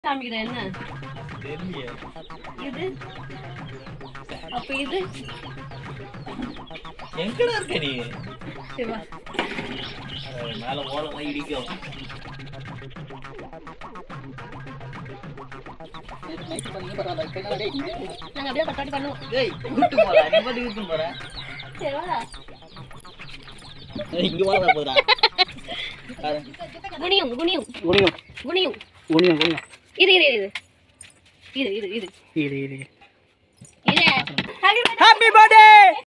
காமிக்கிறேன் என்ன தெரியலையே இது அப்ப இது எங்கடா இருக்க நீ சரி வா அட, மேல ஓலமா இடிக்கும் நாங்க அப்படியே கட்டாடி பண்ணுவோம் ஏய் கூட்டு போறா நீ பாட்டு கூட்டு போற சரி வா ஏய், இங்க ஓலமா போறா குனியும் குனியும் குனியும் குனியும் குனியும் குனியும் இரு இரு இரு இரு இரு இரு இரு இரு இரு Happy birthday. ஹாப்பி பர்த்டே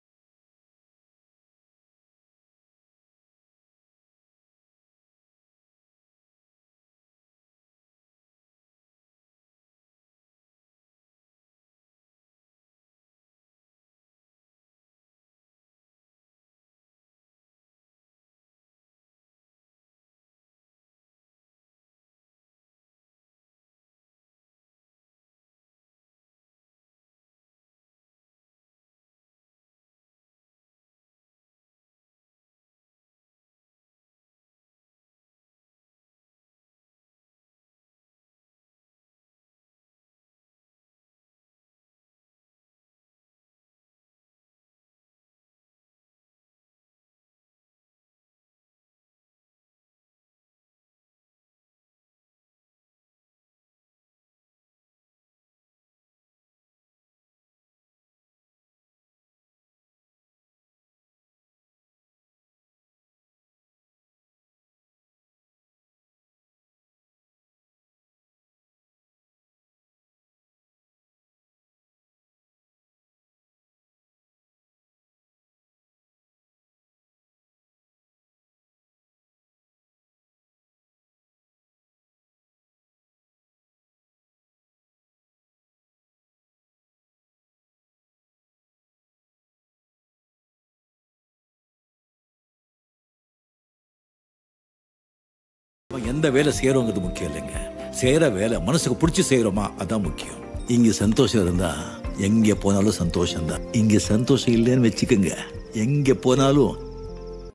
எந்த வேலை செய்யறோங்கிறது முக்கியம் இல்லைங்க செய்யற வேலை மனசுக்கு பிடிச்சி செய்யறோமா அதான் முக்கியம் இங்க சந்தோஷம் இருந்தா எங்க போனாலும் சந்தோஷம் தான் இங்க சந்தோஷம் இல்லைன்னு வச்சுக்கோங்க எங்க போனாலும்